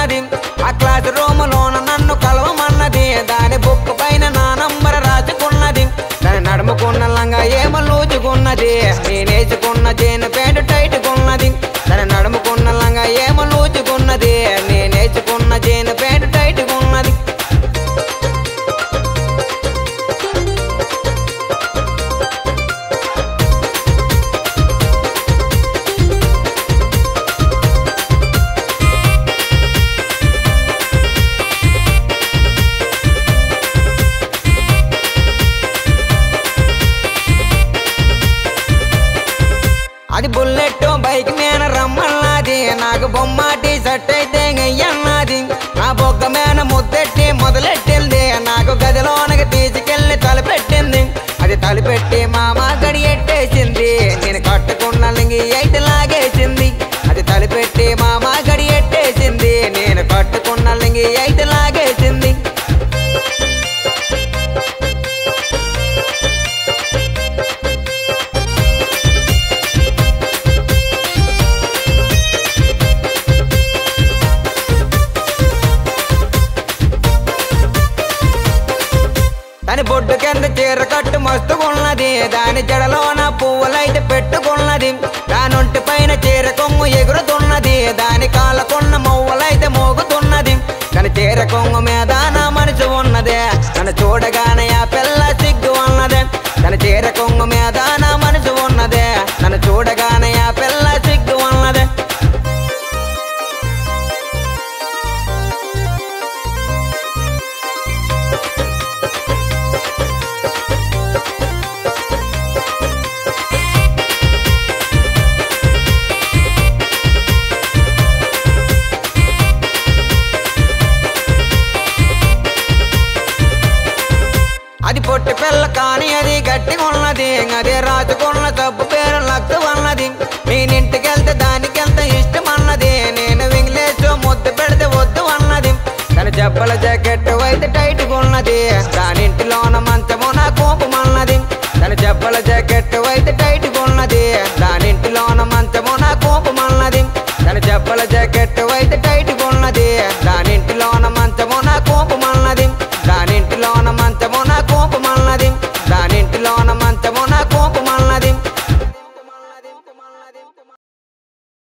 ఉన్నది ఆ class room లోన నన్ను కలవమన్నది దాని బుక్ పైన నా నంబర్ రాసుకున్నది దాని నడుముకున్న లంగా ఏమో లూచుకున్నది నేనేసుకున్న చేను పేట టైట్కున్నది దాని నడుముకున్న లంగా ఏమో లూచుకున్నది నేనేసుకున్న చేను పేట టైట్కున్నది అది బుల్లెట్ బైక్ మీద రమ్మన్నది నాకు బొమ్మ టీ షర్ట్ అయితే అన్నది నా బొగ్గ మీద ముద్దెట్టి మొదలెట్టింది నాకు గదిలోనకి తీసుకెళ్లి తలపెట్టింది అది తలపెట్టి మామ గడి ఎట్టేసింది నేను కట్టుకున్న లింగి ఎయిట్ లాగేసింది అది తలపెట్టి మామ గడి ఎట్టేసింది నేను కట్టుకున్న లింగి ఎయిట్ లాగేసింది దాని బొడ్డు కింద చీర కట్టు మస్తుకున్నది దాని జడలోన పువ్వులైతే పెట్టుకున్నది దాని ఒంటి పైన చీర కొంగు ఎగురుతున్నది దాని కాళ్ళకున్న మొవ్వలైతే మోగుతున్నది దాని చీర కొంగు మీద నా మనసు ఉన్నది నన్ను చూడగానే ఆ పిల్ల సిగ్గు ఉన్నది దాని చీర కొంగు మీద నా మనసు ఉన్నది నన్ను చూడగానే ఆ పిల్ల సిగ్గు ఉన్నది అది పొట్టి పిల్ల కానీ అది గట్టిగా ఉన్నది అదే రాజుకున్న